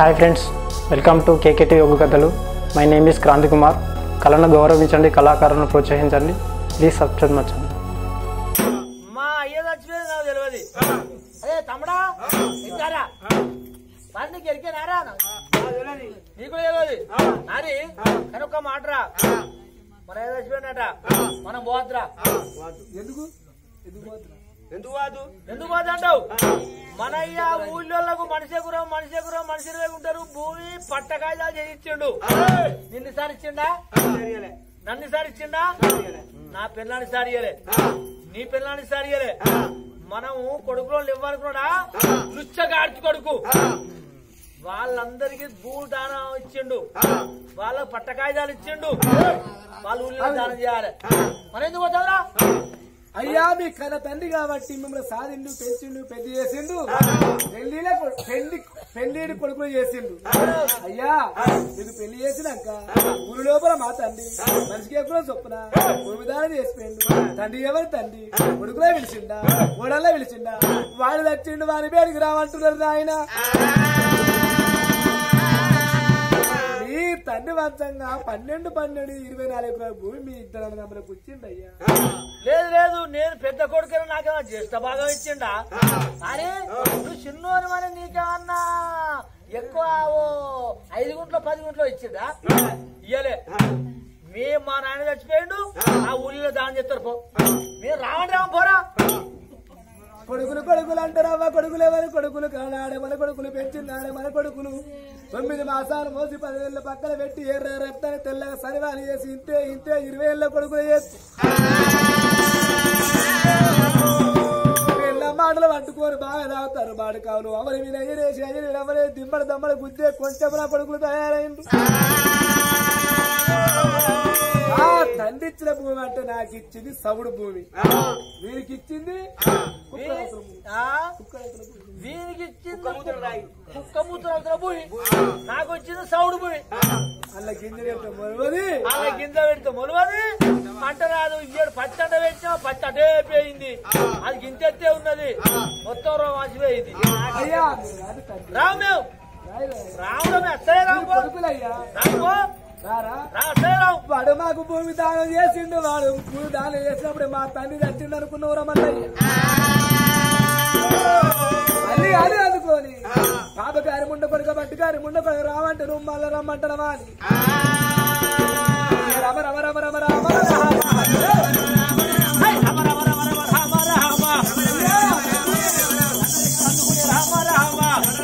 Hi friends welcome to KKT Yoga కథలు my name is Kranthi Kumar కళను గౌరవించండి కళాకారులను ప్రోత్సహించండి ప్లీజ్ సబ్స్క్రైబ్ మచ్చండి మా అయ్య చచ్చిపోయింది నాకు తెలియదు అదే తమ్ముడా ఇంకారా మరి నీకు ఎరికేనారా నీకు కూడా తెలియదు నాని కానీ ఒక్క మాటరా మన అయ్య చచ్చిపోయినట మనం పోద్దురా ఎందుకు ఎందుకు పోతున్నా ఎందుకు పోదు ఎందుకు పోదు అంటావు మన అయ్య ఊళ్ళోళ్ళకు మనిషి గురం మనిషి గురం మనిషి ఉంటారు భూమి పట్టకాయలు చేయించిండు నిన్ను సారి ఇచ్చిండా నన్ను సారి ఇచ్చిండా నా పిల్లాని సారి ఇయ్యలే నీ పిల్లాని సారి ఇయ్యలే మనము కొడుకులో ఇవ్వనుకున్నాడా లుచ్చగాడ్చి కొడుకు వాళ్ళందరికీ భూ దానం ఇచ్చిండు వాళ్ళ పట్టకాయదాలు ఇచ్చిండు వాళ్ళ ఊళ్ళో దానం చేయాలి మనం ఎందుకు పోతావురా అయ్యా మీ కన్న తండ్రి కాబట్టి మిమ్మల్ని సాధిండు పెంచిండు పెద్ద చేసిండు పెళ్లిల పెళ్లి పెళ్లిడి కొడుకులు చేసిండు అయ్యా మీకు పెళ్లి చేసినాక ఊరి లోపల మా తండ్రి మనిషికి ఎప్పుడో చొప్పున భూమిదానం చేసిపోయిండు తండ్రి ఎవరు తండ్రి కొడుకులే పిలిచిండా ఓడల్లా పిలిచిండా వాడు తెచ్చిండు వారి పేరుకి రావంటున్నారు ఆయన మీ తండ్రి వంచంగా పన్నెండు పన్నెండు ఇరవై నాలుగు ఎకరాల భూమి మీ ఇద్దరు అన్నదమ్ములకు వచ్చిండు అయ్యా లేదు లేదు నేను పెద్ద కొడుకుని నాకేమో జ్యేష్ఠ భాగం ఇచ్చిండా అరే నువ్వు చిన్నోని మరి నీకేమన్నా ఎక్కువ ఓ ఐదు గుంట్లో పది గుంట్లో ఇచ్చిందా ఇయ్యలే మేము మా నాయన చచ్చిపోయిండు ఆ ఊళ్ళో దానం చేస్తారు పో మీరు రావండి రావం పోరా కొడుకులు కొడుకులు అంటారు అవ్వ కొడుకులు ఎవరు కొడుకులు కానాడే మన కొడుకులు పెంచినాడే మన కొడుకులు తొమ్మిది మాసాలు మోసి పదివేల పక్కన పెట్టి ఎర్ర రక్తాన్ని తెల్లగా సరివాలు చేసి ఇంతే ఇంతే ఇరవై ఏళ్ళ కొడుకులు చేసి పిల్ల మాటలు పట్టుకొని బాగా తాగుతారు బాడు కావులు అవరి మీద ఎగిరేసి ఎగిరి ఎవరే దిమ్మడి దమ్మడి గుద్దే కొంచెం నా కొడుకులు తయారైంది ఆ తండ్రి ఇచ్చిన భూమి అంటే నాకు ఇచ్చింది సవుడు భూమి వీరికి ఇచ్చింది కుక్కరాత్రం భూమి. ఆ? కుక్కరాత్రం భూమి. వీనికి ఇచ్చింది కుక్క మూత్ర భూమి నాకు వచ్చింది సౌడు భూమి అలా గింజలు మొలవది అలా గింజ పెడితే మొలవది పంట రాదు ఇయ్యడు పచ్చట పెట్టినా పచ్చ అటే పోయింది అది గింజెత్తే ఉన్నది మొత్తం రో వాసిపోయింది అయ్యా మీరు కాదు తండ్రి. రావు మేము రాయి రాయి. రావడం అత్తలే రావు మీరు కొడుకులయ్యా రావు రారా రా అత్తలే రావు వాడు మాకు భూమి దానం చేసిండు వాడు భూమి దానం చేసినప్పుడు మా తండ్రి చచ్చిండు అనుకున్నవరా మల్లయ్య అది అది అందుకోని పాపగారి ముండ కొడుక బట్టిగారి ముండ కొడుక రావంటే నువ్వు మళ్ళా రమ్మంటావా అని రమ రమ రమ రమ రామ హై, రామ రామ రామ రామ రామ రామ అందుకునే రామ రామ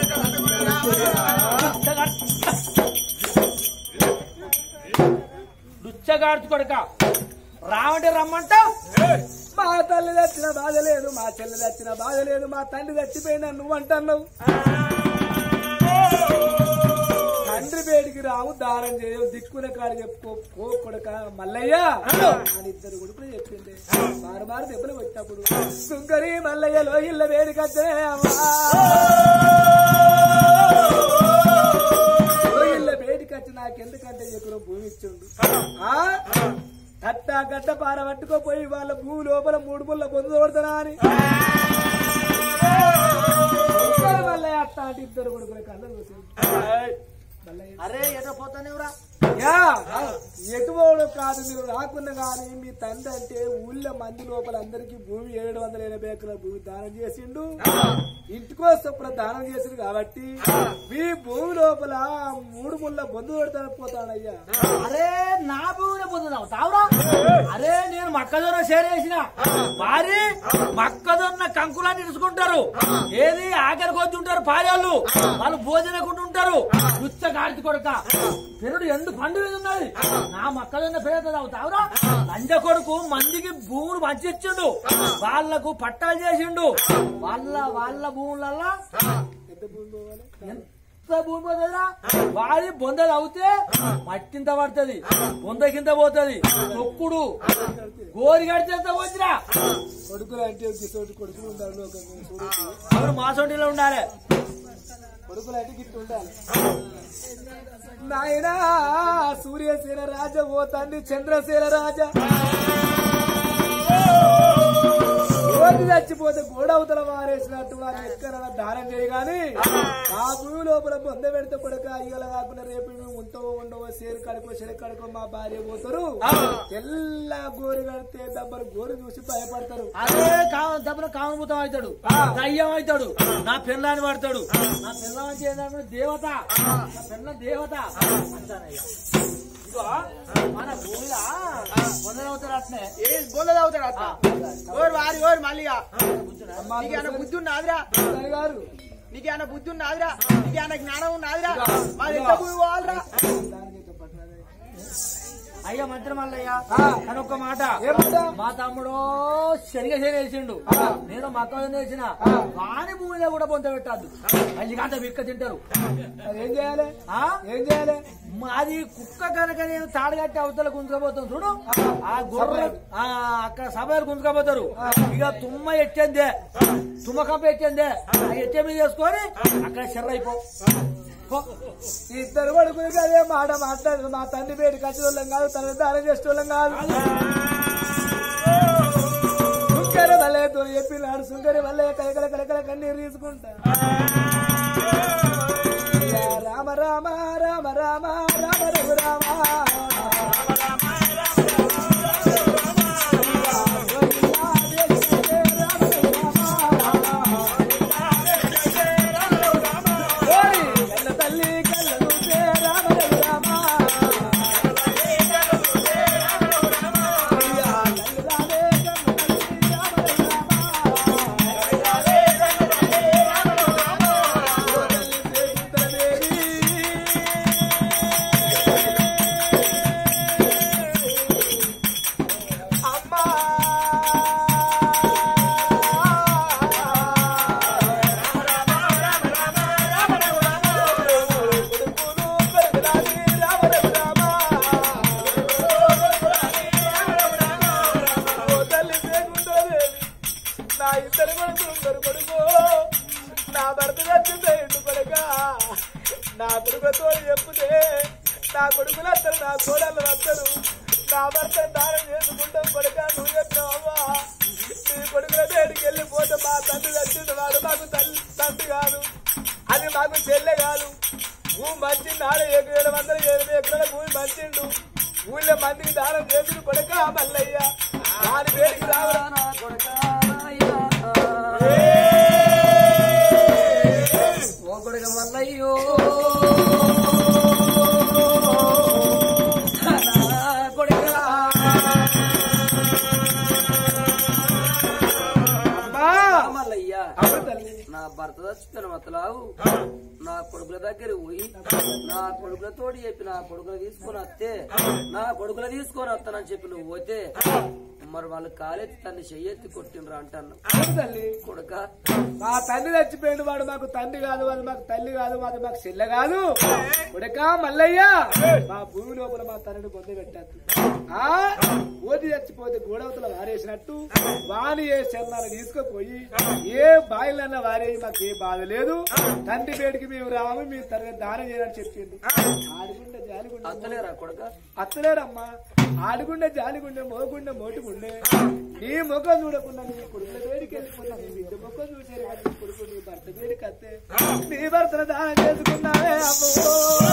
లుచ్చగాడ్చు కొడుక రావంటే రమ్మంటావు మా తల్లి చచ్చిన బాధ లేదు మా చెల్లి చచ్చిన బాధ లేదు మా తండ్రి చచ్చిపోయినా నువ్వు అంటున్నావు తండ్రి బేడికి రావు దానం చేయవు దిక్కున కాడ చెప్పుకో కో కొడక మల్లయ్య అని ఇద్దరు కొడుకులు చెప్పింది మారు మారు దెబ్బలు కొట్టినప్పుడు సుంకరి మల్లయ్య లోహిల్ల వేడికచ్చే లోహిల్ల వేడికచ్చి నాకెందుకంటే ఎకరం భూమి ఇచ్చిండు ఆ కట్ట కట్ట పార పట్టుకోపోయి వాళ్ళ భూమి లోపల మూడు ముళ్ళ పొందు కొడతానా అని సుంకరి మల్లయ్య అట్ట అంటే ఇద్దరు కొడుకుల కళ్ళ చూసింది మల్లయ్య అరే ఎట పోతానేవరా యా ఎటువోడు కాదు మీరు రాకున్నా కానీ మీ తండ్రి అంటే ఊళ్ళో మంది లోపల అందరికి భూమి ఏడు వందల ఎనభై ఎకరాల భూమి దానం చేసిండు ఇంటికోసప్పుడు దానం చేసిండు కాబట్టి మీ భూమి లోపల మూడు ముళ్ళ బొందు పెడతాను పోతాడయ్యా అరే నా భూమిని పొందుదావు తావురా అరే నేను మొక్కజొన్న షేర్ చేసిన వారి మొక్కజొన్న కంకులాన్ని ఇరుచుకుంటారు ఏది ఆఖరి కొద్దుంటారు పాలేళ్ళు వాళ్ళు భోజనకుండా ఉంటారు రుచ్చ గాడికి కొడుక పెరుడు ఎండు పండు మీద ఉన్నది నా మొక్కజొన్న పేరు తావురా లంజ కొడుకు మందికి భూములు పంచిచ్చిండు వాళ్లకు పట్టాలు చేసిండు వాళ్ళ వాళ్ళ భూములల్లా ఎంత భూమి పోవాలి ఎంత భూమి పోతుందిరా వాడి బొంద అవుతే మట్టింత పడుతుంది బొంద కింద పోతుంది తొక్కుడు గోరి కడితే ఎంత పోతురా కొడుకులు అంటే గిసోటి కొడుకులు ఉండాలి లోకంలో చూడొద్దు అవును మాసోటిలో ఉండాలి కొడుకులు అంటే గిట్టు ఉండాలి నాయనా సూర్యసేన రాజా ఓ తండ్రి చంద్రసేన రాజా ఓ ఓడి చచ్చిపోతే గోడవతల వారేసినట్టు వారు ఎక్కడ దానం చేయగాని ఆ భూమి లోపల బొంద పెడితే కొడక అయ్యల కాకుండా రేపు మేము ఉంటావో ఉండవో సేరు కడుకో చెడు కడుకో మా భార్య పోతారు తెల్ల గోరు కడితే దబ్బరు గోరు చూసి భయపడతారు అదే కావ- దెబ్బన కామభూతం అవుతాడు దయ్యం అవుతాడు నా పిల్లాన్ని పడతాడు నా పిల్లం చేయాలంటే దేవత నా పిల్ల దేవత అంటానయ్యా ఇదిగో మన భూమిలో పొందలవుతాడు అట్నే ఏ బోల తాగుతాడు అత్త ఓరు వారి ఓరు మళ్ళీగా నీకేమైనా బుద్ధి ఉన్నదిరా సరే గారు నీకేమైనా బుద్ధి ఉన్నదిరా నీకేమైనా జ్ఞానం ఉన్నదిరా మరి ఎంత భూమి పోవాలరా అయ్యా మంత్రి మల్లయ్య ఆ. అని ఒక్క మాట ఏమంటా? మా తమ్ముడు సరిగా చేసిండు నేను మా అక్క వేసిన వాని భూమిలో కూడా పొంత పెట్టద్దు అల్లికంత విక్క తింటారు మరి ఏం చేయాలి ఆ ఏం చేయాలి మాది కుక్క కనుక నేను తాడుగట్టి అవతల గుంజుకపోతాను చూడు ఆ గొర్రె ఆ అక్కడ సభలు గుంజుకపోతారు ఇక తుమ్మ ఎట్టేందే తుమ్మ కంప ఎట్టేందే ఆ ఎట్టే మీద వేసుకొని అక్కడ చెర్ర అయిపో పో. ఈ ఇద్దరు కొడుకులకి అదే మాట మాట్లాడు మా తండ్రి పేరు కచ్చేవాళ్ళం కాదు తన దానం చేసేవాళ్ళం కాదు సుంకరి వల్లే తోని చెప్పినాడు సుంకరి వల్లే కలకల కలకల కన్నీరు తీసుకుంటా అయ్యా రామ రామ రామ రామ రామ రఘు రామ ఓయ్ కన్న తల్లి కళ్ళ చూసే రామ రఘు రామ అయ్యా కళ్ళు రావే కన్న తల్లి రామ రఘు రామ ఓ తల్లి సేవించలేని. అమ్మా కొడుకులు పెరగరాని రామ రఘు రామ. ఓ తల్లి సేవించలేని. నా ఇద్దరు కొడుకులు ఉన్నారు కొడుకు నా భర్త చచ్చిందే ఇంటి కొడుక నా కొడుకుతో చెప్పుతే నా కొడుకులు వస్తారు నా కోడళ్ళు వస్తారు నా భర్త దానం చేసుకుంటాం కొడుక నువ్వు చెప్పినావా నీ కొడుకుల బయటికి వెళ్ళిపోతే మా తండ్రి చచ్చింది వాడు మాకు తల్లి తండ్రి కాదు అది మాకు చెల్లె కాదు భూమి మంచిండు ఆడ ఏడు వందల ఏడు ఎకరాల భూమి మంచిండు ఊళ్ళో మందికి దానం చేసుడు కొడుక మల్లయ్య దాని పేరుకి రావరా ఓ కొడుక మల్లయ్యో నా కొడుకా. మల్లయ్యా అప్పుడు తల్లి నా భర్త చచ్చిపోయిన మతలావు నా కొడుకుల దగ్గర పోయి నా కొడుకులతోటి చెప్పి నా కొడుకులు తీసుకొని వస్తే నా కొడుకులు తీసుకొని వస్తానని చెప్పి నువ్వు పోతే మరి వాళ్ళు కాలేజీ తన్ని చెయ్యెత్తి కొట్టిండ్రు అంటాను అవును తల్లి కొడుక మా తండ్రి చచ్చిపోయిండు వాడు మాకు తండ్రి కాదు వాడు మాకు తల్లి కాదు వాడు మాకు చెల్లె కాదు కొడక మల్లయ్య మా భూమి లోపల మా తండ్రిని పొంది పెట్టద్దు ఆ ఓది చచ్చిపోతే గోడవతల వారేసినట్టు వాని ఏ చందాన్ని తీసుకుపోయి ఏ బాయిలన్నా వారే మాకు ఏ బాధ లేదు తండ్రి పేడికి మేము రాము మీ తండ్రి దానం చేయాలని చెప్పింది ఆడుకుంటే జాలిగుండే అత్తలేరా కొడుక అత్తలేడమ్మా ఆడుకుండే జాలిగుండే మోగుండే మోటుగుండే నీ ముఖం చూడకుండా నీ కొడుకుల పేరుకి వెళ్ళిపోయినా నీ బిడ్డ ముఖం చూసారు కానీ నీ కొడుకు నీ భర్త పేరుకి అత్తే నీ భర్తను దానం చేసుకున్నావే అమ్మో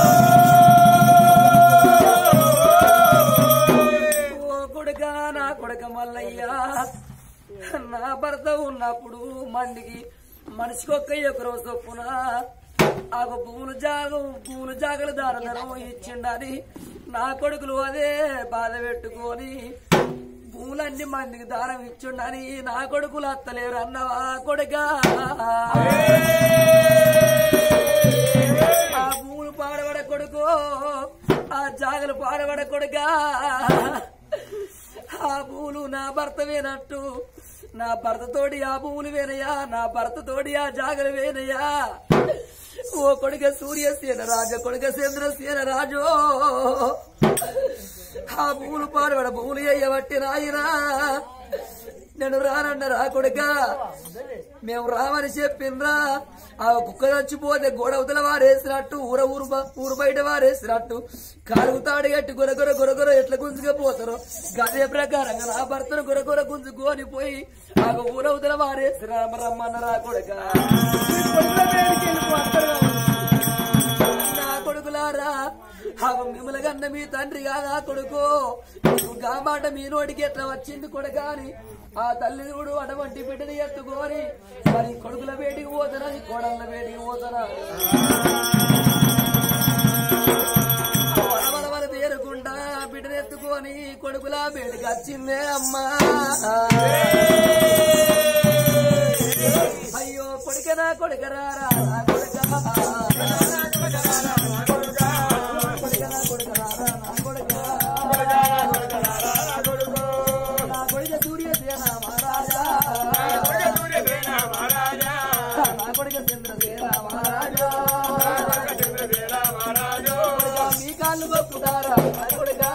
ఓ కొడుక నా కొడుక మల్లయ్యా నా భర్త ఉన్నప్పుడు మందికి మనిషికి ఒక్క ఎకరం చొప్పున ఆ భూములు జాగం భూములు జాగలు దానధనం ఇచ్చిండని నా కొడుకులు అదే బాధ పెట్టుకొని భూములన్నీ మందికి దానం ఇచ్చిండని నా కొడుకులు అత్తలేరు అన్నవా కొడుక ఆ భూములు పాడబడ కొడుకో ఆ జాగలు పాడబడ కొడుకా ఆ భూములు నా భర్త వేనట్టు నా భర్త తోడి ఆ భూములు వేనయ్యా నా భర్త తోడి ఆ జాగలు వేనయ్యా ఓ కొడుక సూర్యసేన రాజు కొడుక చంద్రసేన రాజు ఆ భూములు పాడబడ భూములు వేయబట్టి రాయిరా నేను రానన్న రా కొడుక మేము రామని చెప్పిండ్రా ఆ కుక్క చచ్చిపోతే గోడవతల వారేసినట్టు ఊర ఊరు బ- ఊరు బయట వారేసినట్టు కాలుగుతాడు గట్టి గొరగొర గొరగొర ఎట్లా గుంజుకపోతారో గదే ప్రకారంగా నా భర్తను గొరగొర గుంజుకొని పోయి ఆ ఊరవతల వారేసిరా రమ్మన్న రా కొడుక నా కొడుకులారా అవ మిమ్మల కన్న మీ తండ్రి కాదా కొడుకు గా మాట మీ నోటికి ఎట్లా వచ్చింది కొడుకాని ఆ తల్లి చూడు అటువంటి బిడ్డని ఎత్తుకొని మరి కొడుకుల వేటికి పోతారా కోడళ్ళ వేటికి పోతారా వరవరవర పేరుకుండా బిడ్డని ఎత్తుకొని కొడుకుల వేడికి వచ్చిందే అమ్మా అయ్యో కొడుకనా కొడుకరా రా కొడుక కొడుకనా కొడుకరా నా కొడుక నా కొడుక సూర్యసేన మహారాజా నా కొడుక చంద్రసేన మహారాజా మీ కాళ్ళు గొప్పుతారా నా కొడుక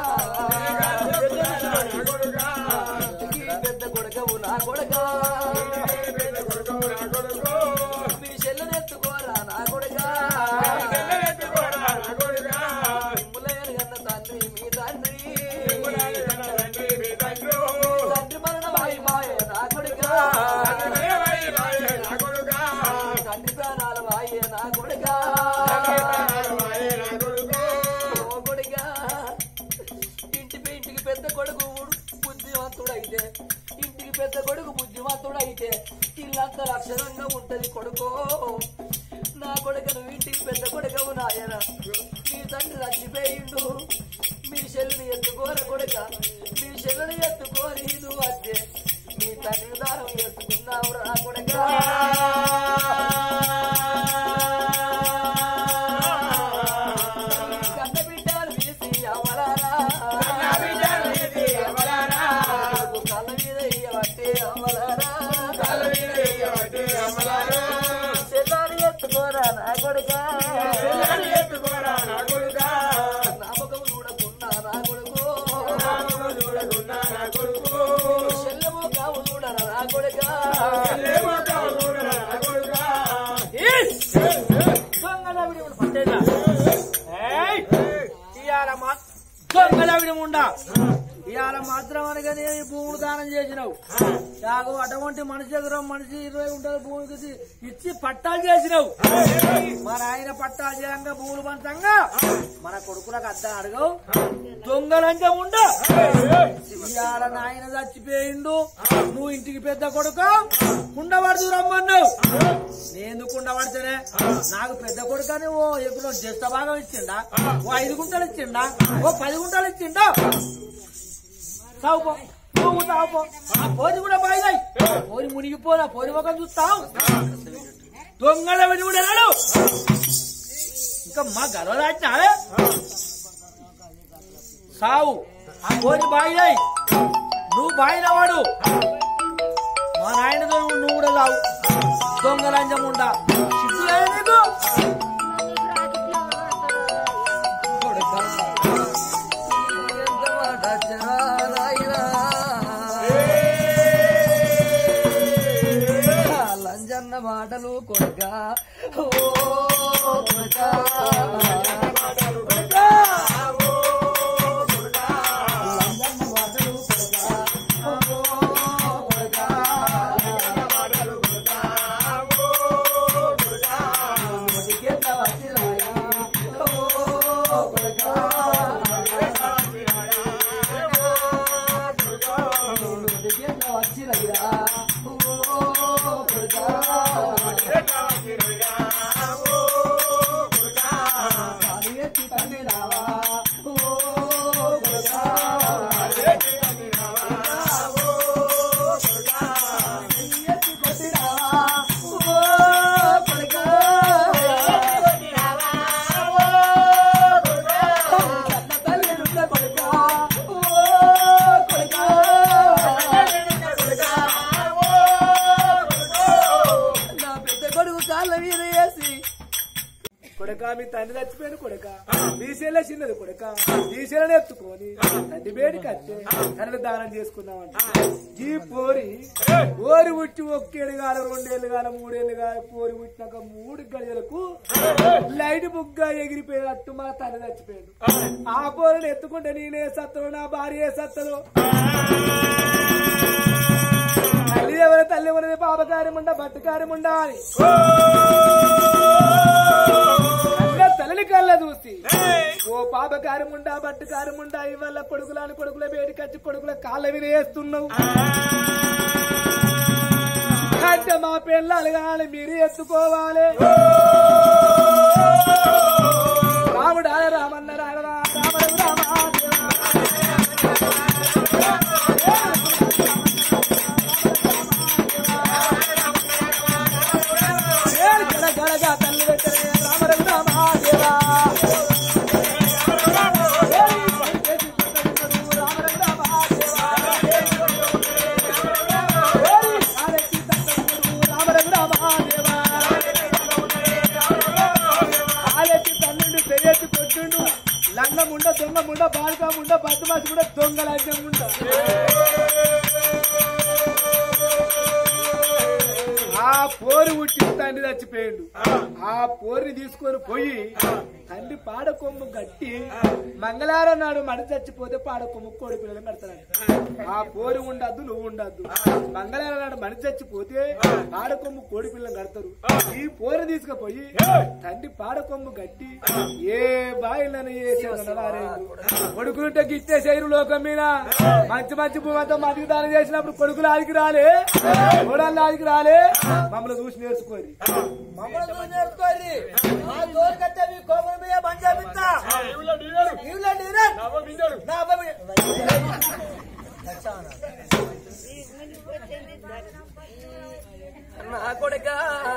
పెద్ద కొడుకవు నా కొడుక మీ చెల్లెనెత్తుకోరా నా కొడుక ములయను కన్న తండ్రి మీ తండ్రి తండ్రి మరణ వాయి మాయ నా కొడుక తండ్రి ప్రాణాల వాయే నా కొడుక ఓ కొడుక ఇంటికి ఇంటికి పెద్ద కొడుకు బుద్ధివంతుడైతే ఇంటికి పెద్ద కొడుకు బుద్ధివంతుడైతే ఇల్లంతా లక్షణంగా ఉంటది కొడుకో నా కొడుకను ఇంటికి పెద్ద కొడుకవు నాయన మీ తండ్రి చచ్చిపోయిండు మీ చెల్లిని ఎత్తుకోర కొడుక మీ చెల్లిని ఎత్తుకోని నువ్వు వస్తే మీ తండ్రి దానం ఎత్తుకున్నావు రా కొడుక కన్న బిడ్డలు తీసి అమలారా కళ్ళ మీద ఇయ్యబట్టే అమలారా చెల్లారి ఎత్తుకోరా నా కొడుక నామకం చూడకున్నా నా కొడుకు చెల్లెమో కావు చూడరా నా కొడుక దొంగలవిడి ముండా ఇవాళ మాత్రం అనగానే ఈ భూములు దానం చేసినావు నాకు అటువంటి మనిషి దగ్గర మనిషి ఇరవై ఉంటుంది భూమికి ఇచ్చి- ఇచ్చి పట్టాలు చేసినావు మన ఆయన పట్టాలు చేయంగా భూములు పంచంగా మన కొడుకులకు అద్దం అడగవు దొంగలంటే ఉండ ఇవాళ నాయన చచ్చిపోయిండు నువ్వు ఇంటికి పెద్ద కొడుకు కుండబడుతూ రమ్మన్నావు నేను కుండబడితేనే నాకు పెద్ద కొడుకు అని ఓ ఎప్పుడు జస్త భాగం ఇచ్చిండా ఓ ఐదు గుంటలు ఇచ్చిండా ఓ పది గుంటలు ఇచ్చిండా సాగుపో నువ్వు సాగుపో ఆ పోరి కూడా బాయిదాయి పోరి మునిగిపోనా పోరి ముఖం చూస్తాం దొంగల వెడి కూడా రాడు ఇంకా మా గర్వ దాచినావే సావు ఆ పోరి బాయిదాయి నువ్వు బాయినవాడు మా నాయనతో నువ్వు కూడా సావు దొంగలంజం ఉండా సిగ్గులేదు నీకు లంజన్న మాటలు కొడుక ఓ కొడుక లంజన్న మాటలు కొడుక ఓ కొడుక మీ తండ్రి చచ్చిపోయిన కొడుక శ్రీశైల చిన్నది కొడుక శ్రీశైలని ఎత్తుకొని తండ్రి బేడి కట్టే తండ్రి దానం చేసుకున్నామంట ఈ పోరి పోరి ఉట్టి ఒక్కేడు కాల రెండేళ్ళు కాల మూడేళ్ళు కాల పోరి పుట్టినాక మూడు గడియలకు లైట్ బుగ్గ ఎగిరిపోయినట్టు మా తండ్రి చచ్చిపోయాడు ఆ పోరుని ఎత్తుకుంటే నేనే సత్తను నా భార్య సత్తను తల్లి ఎవరు తల్లి ఎవరిది పాపకార్యం ఉండ బట్టుకార్యం ఉండా అని కళ్ళ తల్లిని కళ్ళ చూసి ఓ పాపకార్యం ఉండా బట్టుకార్యం ఉండా ఇవాళ కొడుకులని కొడుకుల బయట కచ్చి కొడుకుల కాళ్ళ వినేస్తున్నావు అంటే మా పిల్లలు కానీ మీరు ఎత్తుకోవాలి రాముడా రామన్న రామ రామ రామ గడ గడగా తల్లి పెట్టరే రామ రామ రామ లంగ ముండ దొంగ ముండ బాలిక ముండ బద్మాసి కూడా దొంగ లంగం ముండ ఆ పోరు ఉట్టి తండ్రి చచ్చిపోయిండు ఆ పోరుని తీసుకొని పోయి తండ్రి పాడకొమ్ము గట్టి మంగళవారం నాడు మడి చచ్చిపోతే పాడకొమ్ము కోడి పిల్లలు కడతాడు ఆ పోరు ఉండద్దు నువ్వు ఉండద్దు మంగళవారం నాడు మడి చచ్చిపోతే పాడకొమ్ము కోడి పిల్లలు కడతారు ఈ పోరు తీసుకుపోయి తండ్రి పాడకొమ్ము గట్టి ఏ బాయిలను ఏ కొడుకులుంటే గిట్టే శైరు లోకం మీద మంచి మంచి భూమంతా మందికి దానం చేసినప్పుడు కొడుకులు ఆదికి రాలే కోడళ్ళు ఆదికి రాలే మమ్మల్ని చూసి నేర్చుకోరి మమ్మల్ని చూసి నేర్చుకోర్రి. మా తోలుకొచ్చే మీ కోపం మీద బంద్ చేపిస్తా. నీవులే నీరే. నా అవ్వ మీ- నా కొడుక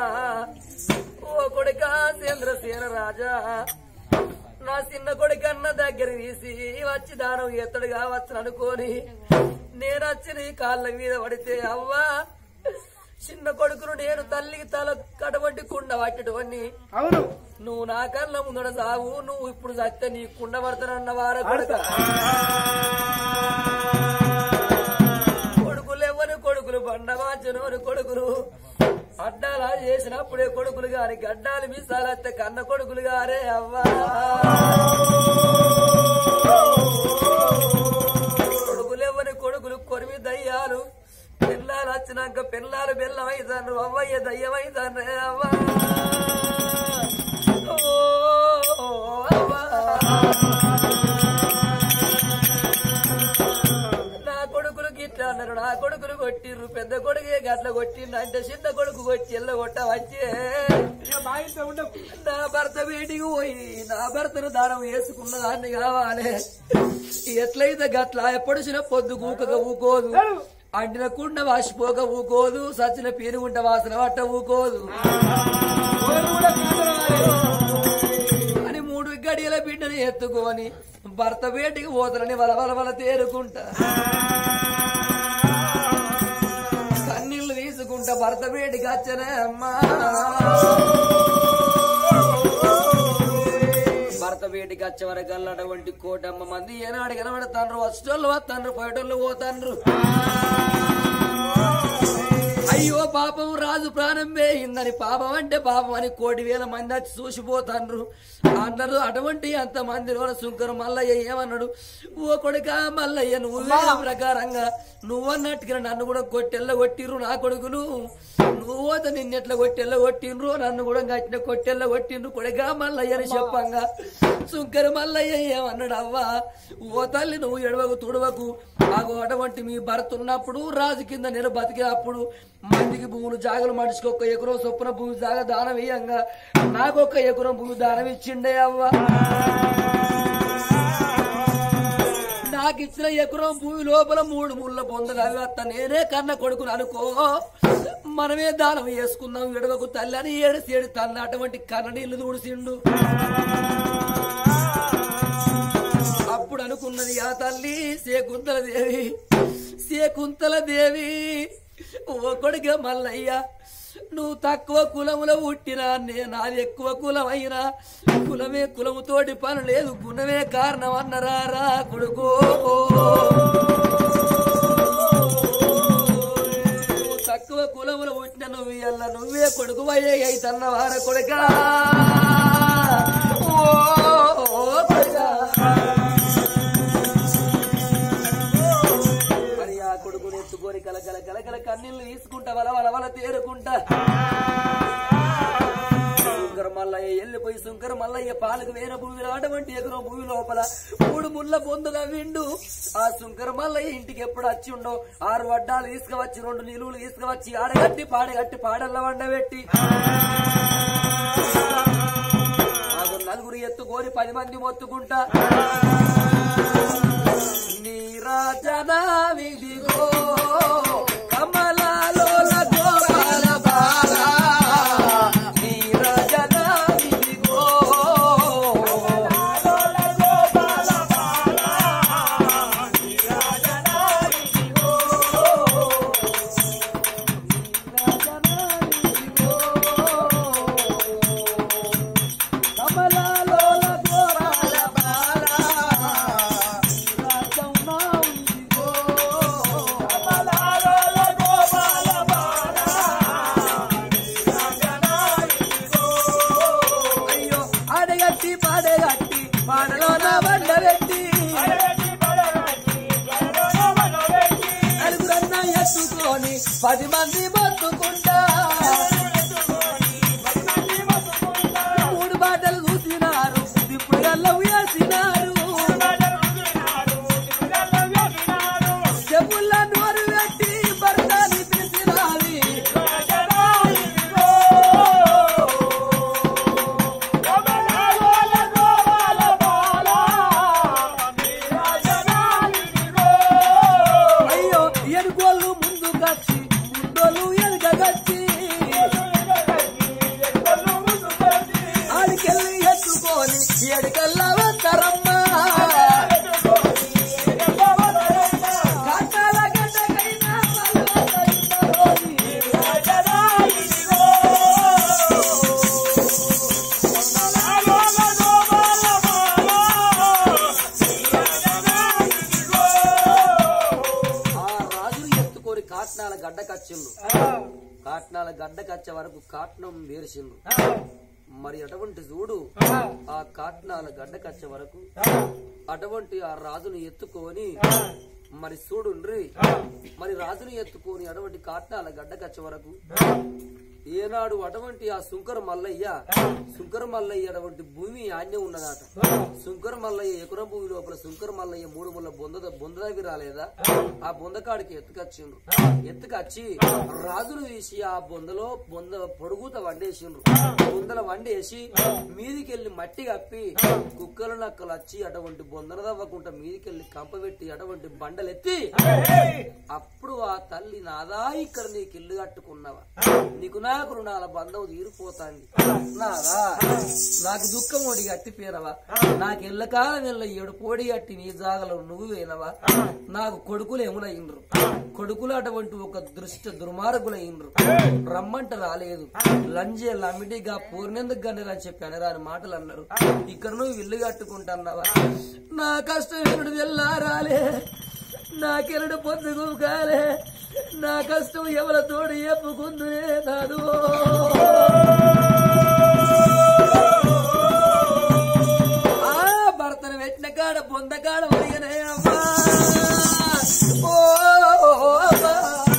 ఓ కొడుక చంద్రసేన రాజా నా చిన్న కొడుకన్న దగ్గర తీసి వచ్చి దానం ఎత్తడుగా వచ్చను అనుకోని నేను వచ్చి నీ కాళ్ళ మీద పడితే అవ్వా చిన్న కొడుకును నేను తల్లికి తల కడబట్టి కుండ పట్టేటవన్నీ అవును నువ్వు నా కళ్ళ ముందర సాగు నువ్వు ఇప్పుడు చస్తే నీ కుండ పడతానన్న వార కొడుక కొడుకులు ఎవరు కొడుకులు బండమాచనోరు కొడుకులు అడ్డాలా చేసినప్పుడే కొడుకులు గాని గడ్డాలు మీసాలత్తే కన్న కొడుకులు గారే అవ్వా కొడుకులు ఎవరి కొడుకులు కొరిమి దయ్యాలు పిల్లలు వచ్చినాక పిల్లలు బెల్లమైతాను అవ్వయ్య దయ్యమైతాను అవ్వా ఓ, అవ్వా. నా కొడుకులు గిట్ల అన్నారు నా కొడుకులు కొట్టిర్రు పెద్ద కొడుకే గట్ల కొట్టిండు అంటే చిన్న కొడుకు కొట్టి ఎల్ల కొట్ట వచ్చే మా ఇంట్లో ఉండకు నా భర్త వీటికి పోయి నా భర్తను దానం వేసుకున్న దాన్ని కావాలి ఎట్లయితే గట్ల ఎప్పటిసిన పొద్దు కూకక ఊకోదు అంటిన కుండ వాసిపోక ఊకోదు సచిన పీరుగుంట వాసన పట్ట ఊకోదు అని మూడు గడియల బిడ్డని ఎత్తుకొని భర్త వేటికి పోతానని వల వల వల తేరుకుంటా కన్నీళ్లు తీసుకుంటా భర్త వేటికి వచ్చనే అమ్మా భర్త వేటికి వచ్చే వరకు అల్లటువంటి కోటమ్మ మంది ఏనాడు కనబడతాండ్రు వచ్చేటోళ్ళు వస్తాండ్రు పోయేటోళ్ళు పోతాండ్రు అయ్యో పాపం రాజు ప్రాణం వేయిందని పాపం అంటే పాపం అని కోటి వేల మంది వచ్చి చూసిపోతాండ్రు అన్నారు అటువంటి అంత మందిలో సుంకరు మల్లయ్య ఏమన్నాడు ఓ కొడుక మల్లయ్య నువ్వు వేరే ప్రకారంగా నువ్వన్నట్టుగా నన్ను కూడా కొట్టెల్ల కొట్టిర్రు నా కొడుకులు నువ్వు పోతే నిన్నెట్లా కొట్టెల్ల కొట్టిండ్రు నన్ను కూడా గట్టిన కొట్టెల్ల కొట్టిండ్రు కొడుక మల్లయ్య అని చెప్పంగా సుంకరు మల్లయ్య ఏమన్నాడు అవ్వా ఓ తల్లి నువ్వు ఎడవకు తుడవకు ఆగో అటువంటి మీ భర్త ఉన్నప్పుడు రాజు కింద నేను బతికినప్పుడు మందికి భూములు జాగలు మనిషికి ఒక్క ఎకరం చొప్పున భూమి జాగ దానం ఇయ్యంగా నాకు ఒక్క ఎకరం భూమి దానం ఇచ్చిండే అవ్వ నాకు ఇచ్చిన ఎకరం భూమి లోపల మూడు ముళ్ళ పొందలు అవి అత్త నేనే కన్న కొడుకును అనుకో మనమే దానం చేసుకుందాం విడవకు తల్లి అని ఏడు సేడు తల్ల అటువంటి కన్న నీళ్లు దూడిసిండు అప్పుడు అనుకున్నది ఆ తల్లి శకుంతల దేవి శకుంతల దేవి ఓ కొడుక మల్లయ్య నువ్వు తక్కువ కులములో పుట్టినా నేను నాది ఎక్కువ కులమైనా కులమే కులముతోటి పని లేదు గుణమే కారణం అన్నరా రా కొడుకో నువ్వు తక్కువ కులములో పుట్టిన నువ్వు ఎల్ల నువ్వే కొడుకు అయ్యే అయితన్న వార కొడుకా ఓ కొడుకా మరి ఆ కొడుకుని ఎత్తుకొని కలకల కలకల కన్నీళ్లు తీసుకుంటా వల వల వల తేరుకుంటా శంకర మల్లయ్య వెళ్ళిపోయి శంకర మల్లయ్య పాలకు వేరే భూమిలో అటువంటి ఎగురం భూమి లోపల మూడు ముళ్ళ పొందుగా విండు ఆ శంకర మల్లయ్య ఇంటికి ఎప్పుడు వచ్చి ఉండో ఆరు వడ్డాలు తీసుకువచ్చి రెండు నిలువులు తీసుకువచ్చి ఆడగట్టి పాడగట్టి పాడల్ల వండబెట్టి ఆగు నలుగురు ఎత్తుకొని పది మంది మొత్తుకుంటా నీరాజనా విదిగో కమలాలోల గోపాల బాల నీరాజనా విదిగో నీరాజనా విదిగో కమలాలోల గోపాల బాల నీరాజనా విదిగో కమలాలోల గోపాల బాల అయ్యో ఆడగట్టి పాడగట్టి పాడలోన బండబెట్టి నలుగురన్న ఎత్తుకొని పది మంది బతుకుంటా మూడు బాటలు చూసినారు ఇప్పుడు గల్లం వేసినారు చెప్పుల నోరు పెట్టి భర్తని పిలిచినావి అయ్యో ఎనుకోళ్ళు ముందు కచ్చి ముందోళ్ళు ఎనుక కచ్చి ఆడికెళ్ళి ఎత్తుకొని ఎడకల్లా వస్తారమ్మా కట్టాల గడ్డకైనా ఆ రాజులు ఎత్తుకొని కాట్నాల గడ్డ కచ్చిండ్రు కాట్నాల గడ్డ కచ్చే వరకు కాట్నం వేర్చిండ్రు మరి అటువంటి చూడు ఆ కాట్నాల గడ్డ కచ్చే వరకు అటువంటి ఆ రాజును ఎత్తుకొని మరి చూడుండ్రి మరి రాజును ఎత్తుకొని అటువంటి కాట్నాల గడ్డ కచ్చే వరకు ఏనాడు అటువంటి ఆ శుంకర మల్లయ్య శుంకర మల్లయ్య అటువంటి భూమి ఆజ్ఞ ఉన్నదట శుంకర మల్లయ్య ఎకరం భూమి లోపల శుంకర మల్లయ్య మూడు ముళ్ళ బొంద బొందదవి రాలేదా ఆ బొందకాడికి ఎత్తుకొచ్చిండ్రు ఎత్తుకొచ్చి రాజును తీసి ఆ బొందలో బొంద పొడుగుత వండేసిండ్రు బొందల వండేసి మీదికెళ్ళి మట్టి కప్పి కుక్కలు నక్కలు వచ్చి అటువంటి బొందన తవ్వకుండా మీదికెళ్ళి కంపబెట్టి అటువంటి బండలెత్తి అప్పుడు ఆ తల్లి నాదా ఇక్కడ నీకు ఇల్లు కట్టుకున్నావా నీకు నాకు రుణాల బంధం తీరిపోతాంది నాదా నాకు దుఃఖం ఓడి గట్టి పేరవా నాకు ఎల్లకాలం ఎల్ల ఏడు పోడి గట్టి నీ జాగలో నువ్వు వేనవా నాకు కొడుకులు ఎములయ్యిండ్రు కొడుకులు అటువంటి ఒక దృష్ట దుర్మార్గులయ్యిండ్రు రమ్మంట రాలేదు లంజే లమిడిగా పూర్ణెందుకు గండరని చెప్పి అనరాని మాటలు అన్నారు ఇక్కడ నువ్వు ఇల్లు కట్టుకుంటున్నావా నా కష్టం ఎనుడు వెళ్ళారాలే నాకెరడు పొద్దుగు కాలే నా కష్టం ఎవల తోడు చెప్పుకుందునే నాదు ఆ భర్తను పెట్టిన కాడ పొంద కాడ ఒరిగనే అమ్మా ఓ అమ్మా.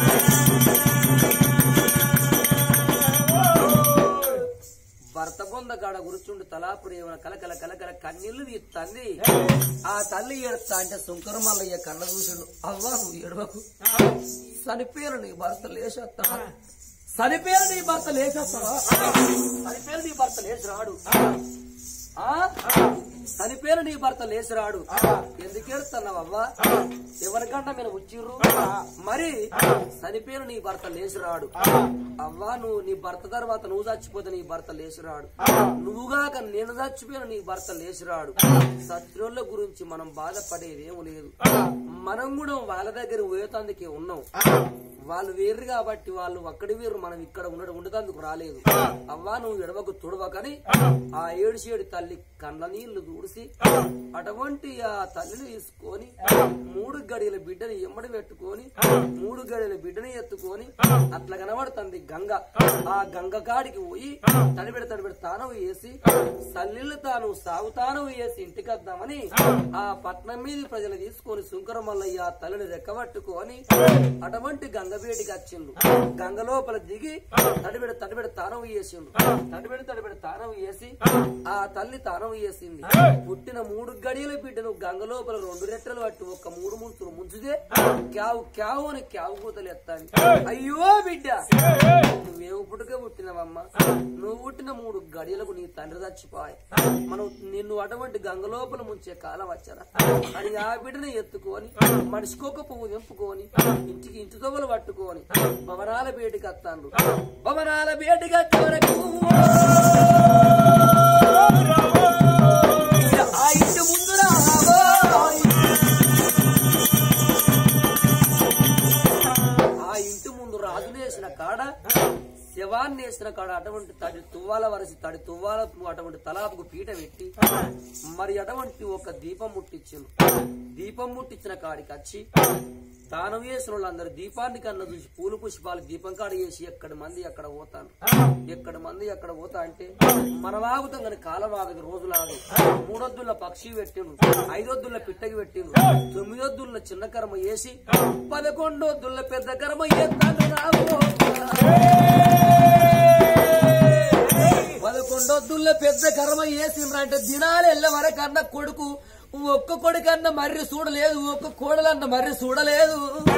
భర్త బొంద కాడ కూర్చుండు తలాపుడు ఏమైనా కలకల కలకల కన్నీళ్లు తీస్తుంది ఆ తల్లి ఏడుస్తా అంటే శంకర మల్లయ్య కళ్ళ చూసిండు అవ్వా నువ్వు ఏడవకు చనిపోయారు నీ భర్త లేచేస్తా చనిపోయారు నీ భర్త లేచేస్తావా చనిపోయారు నీ భర్త లేచి రాడు ఆ చనిపోయిన నీ భర్త లేచి రాడు ఎందుకు ఏడుస్తున్నావవ్వా ఎవరికంట మీరు వచ్చిర్రు మరి చనిపోయిన నీ భర్త లేచి రాడు అవ్వా నువ్వు నీ భర్త తర్వాత నువ్వు చచ్చిపోతే నీ భర్త లేచి రాడు నువ్వుగాక నేను చచ్చిపోయిన నీ భర్త లేచి రాడు శత్రువుల గురించి మనం బాధపడేది ఏం లేదు మనం కూడా వాళ్ళ దగ్గర పోయేతందుకే ఉన్నాం వాళ్ళు వేర్రు కాబట్టి వాళ్ళు అక్కడి వేరు మనం ఇక్కడ ఉండడం ఉండదందుకు రాలేదు అవ్వా నువ్వు ఎడవకు తుడవకని ఆ ఏడు చేడు తల్లి కండ్ల నీళ్లు దూడిసి అటువంటి ఆ తల్లిని తీసుకొని మూడు గడియల బిడ్డని ఎమ్మడి పెట్టుకొని మూడు గడియల బిడ్డని ఎత్తుకొని అట్లా కనబడుతుంది గంగ ఆ గంగ కాడికి పోయి తడిబెడ తడిబెడ తానం వేసి తల్లిళ్ళు తాను సాగు తానం వేసి ఇంటికి వద్దామని ఆ పట్నం మీద ప్రజలు తీసుకొని శుంకర మల్లయ్య ఆ తల్లిని రెక్కబట్టుకొని అటువంటి గంగ వేడికి వచ్చిండు గంగ లోపల దిగి తడిబెడ తడిబెడ తానం వేసిండు తడిబెడ తడిబెడ తానం వేసి ఆ తల్లి తానం వేసింది పుట్టిన మూడు గడియల బిడ్డను గంగ లోపల రెండు రెట్టలు పట్టి ఒక్క మూడు ముంచులు ముంచుదే క్యావు క్యావు అని క్యావు కూతలు ఎత్తాను అయ్యో బిడ్డ నువ్వేం పుట్టుకే పుట్టినవమ్మా నువ్వు పుట్టిన మూడు గడియలకు నీ తండ్రి చచ్చిపోయి మనం నిన్ను అటువంటి గంగ లోపల ముంచే కాలం వచ్చారా అని ఆ బిడ్డని ఎత్తుకొని మనిషికొక పువ్వు తెంపుకొని ఇంటికి ఇంటి తొవ్వలు పట్టుకొని భవనాల బేటికి వస్తాను భవనాల బేటికి వచ్చే వరకు ఆ ఇంటి ముందు ఆ ఇంటి ముందు రాజులు వేసిన కాడ శవాన్ని వేసిన కాడ అటువంటి తడి తువ్వాల వరసి తడి తువ్వాల అటువంటి తలాపుకు పీట పెట్టి మరి అటువంటి ఒక దీపం ముట్టించిండు దీపం ముట్టించిన కాడికి వచ్చి దానం వేసిన వాళ్ళందరూ దీపాన్ని కన్నా చూసి పూలు పుష్పాలు దీపం కాడ వేసి ఎక్కడి మంది ఎక్కడ పోతాను ఎక్కడి మంది ఎక్కడ పోతా అంటే మనం ఆగుతాం కానీ కాలం ఆగదు రోజులు ఆగదు మూడొద్దుల పక్షి పెట్టిండు ఐదొద్దుల పిట్టకి పెట్టిండు తొమ్మిదొద్దుల చిన్న కర్మ వేసి పదకొండొద్దుల పెద్ద కర్మ ఎత్తాను రావు పదకొండొద్దుల పెద్ద కర్మ వేసిండ్రంటే దినాలు వెళ్ళే వరకన్నా కొడుకు ఒక్క కొడుకన్నా మర్రి చూడలేదు ఒక్క కోడలన్న మర్రి చూడలేదు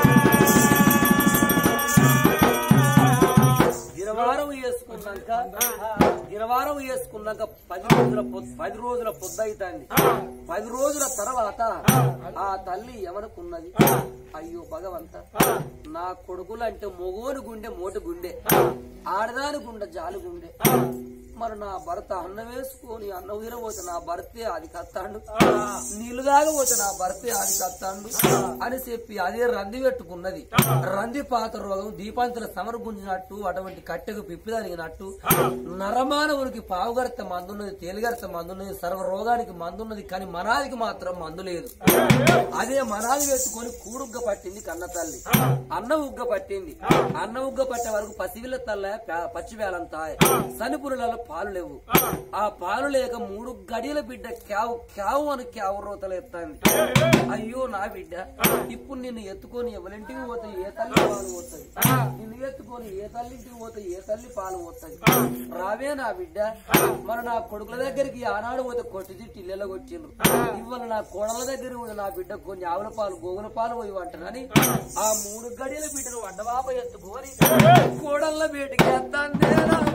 దినవారం వేసుకున్నాక దినవారం వేసుకున్నాక పది రోజుల పొద్దు పది రోజుల పొద్దు అవుతుంది పది రోజుల తర్వాత ఆ తల్లి ఎవనుకున్నది అయ్యో భగవంత నా కొడుకులంటే మొగోని గుండె మోటి గుండె ఆడదాని గుండె జాలి గుండె మరి నా భర్త అన్నం వేసుకొని అన్నం వీరబోతే నా భర్తే అది కత్తాండు నీళ్లు తాగబోతే నా భర్తే అది కత్తాండు అని చెప్పి అదే రంది పెట్టుకున్నది రంది పాత రోగం దీపాంతుల సమర్గుంజినట్టు అటువంటి కట్టెకు పిప్పి తగినట్టు నరమానవునికి పావుగర్త మందున్నది తేలిగర్త మందున్నది సర్వ రోగానికి మందున్నది కానీ మనాదికి మాత్రం మందు లేదు అదే మనాది వేసుకొని కూడుగ్గ పట్టింది కన్న తల్లి అన్న ఉగ్గ పట్టింది అన్న ఉగ్గ పట్టే వరకు పసివిల్ల తల్ల ప- పచ్చి వేలంతా సనిపురులలో పాలు లేవు ఆ పాలు లేక మూడు గడియల బిడ్డ క్యావు క్యావు అని క్యావు రోతలు ఎత్తాంది అయ్యో నా బిడ్డ ఇప్పుడు నిన్ను ఎత్తుకొని ఎవరింటికి పోతే ఏ తల్లి పాలు పోతుంది నిన్ను ఎత్తుకొని ఏ తల్లింటికి పోతే ఏ తల్లి పాలు పోతుంది రావే నా బిడ్డ మరి నా కొడుకుల దగ్గరికి ఆనాడు పోతే కొట్టి తిట్టి ఇళ్ళలో వచ్చిండ్రు ఇవాళ నా కోడల దగ్గర పోతే నా బిడ్డ కొన్ని ఆవుల పాలు గోగుల పాలు పోయి అంటారని ఆ మూడు గడియల బిడ్డను వడ్డబాబ ఎత్తుకొని కోడళ్ళ బయటికి ఎత్తాందే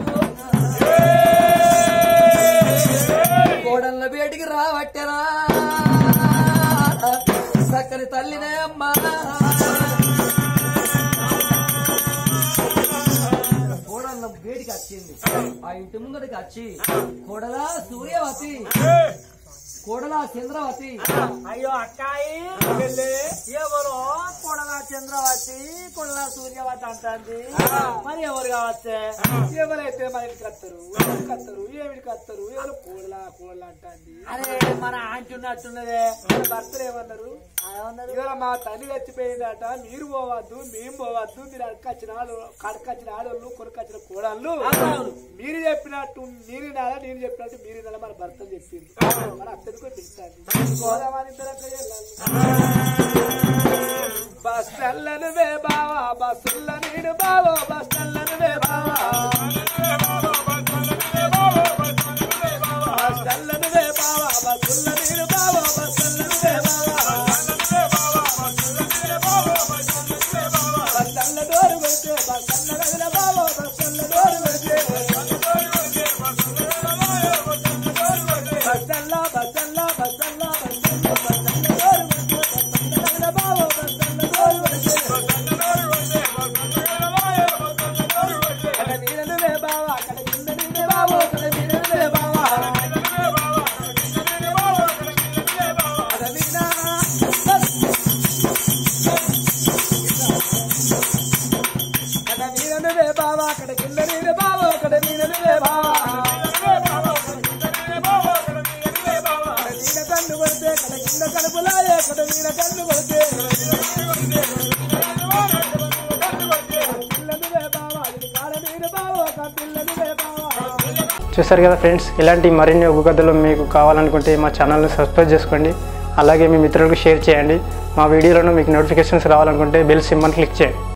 కోడళ్ళ బయటికి రావట్టెరా సక్కని తల్లినే అమ్మా కోడళ్ళ బయటికి వచ్చింది ఆ ఇంటి ముంగడికి వచ్చి కోడలా సూర్యవతి కోడలా చంద్రవతి అయ్యో అక్కాయి ఎవరో కొడల చంద్రవతి కొడల సూర్యవతి అంటుంది మరి ఎవరు కావచ్చే ఎవరైతే మన ఇంటికి వస్తారు ఎవరికి వస్తారు ఏమిటికి వస్తారు ఎవరు కూడల కూడల అంటాంది అరే మన ఆంటీ ఉన్నట్టున్నదే మన భర్తలు ఏమన్నారు ఇవాళ మా తల్లి చచ్చిపోయిందట మీరు పోవద్దు మేము పోవద్దు మీరు అడకొచ్చిన వాళ్ళు కడకొచ్చిన ఆడోళ్ళు కొనుకొచ్చిన కోడళ్ళు అవునవును. మీరు చెప్పినట్టు మీరు నాలా నేను చెప్పినట్టు మీరు నాలా మన భర్తలు చెప్పింది మన అత్తడికి పిలుస్తాను గోదావరి బస్టల్లను వే బావా బస్సుల నేను బావో బస్టల్లను వే బావా బస్టల్లను వే బావా బస్సుల నేను బావో బస్టల్లను వే బావా బస్టల్ల డోరు కొడితే బస్టల్ల గదిల బావో బస్టల్ల డోరు కొడితే బస్టల్ల బస్టల్ల బస్టల్ల బస్టల్ల బస్టల్ల డోరు కొడితే బస్టల్ల గదిల బావో బస్టల్ల డోరు కొడితే అక్కడ నీడలు వే బావా అక్కడ కింద నీడే బావో అక్కడ నీడలు వే బావా అక్కడ విన్నా మీద కన్ను కొడితే పిల్లని బావా ఇది కాడ మీద బావా ఒక పిల్లని బావా చూసారు కదా ఫ్రెండ్స్ ఇలాంటి మరిన్ని ఒగ్గు కథలు మీకు కావాలనుకుంటే మా ఛానల్ని సబ్స్క్రైబ్ చేసుకోండి అలాగే మీ మిత్రులకు షేర్ చేయండి మా వీడియోలను మీకు నోటిఫికేషన్స్ రావాలనుకుంటే బెల్ సింబల్ క్లిక్ చేయండి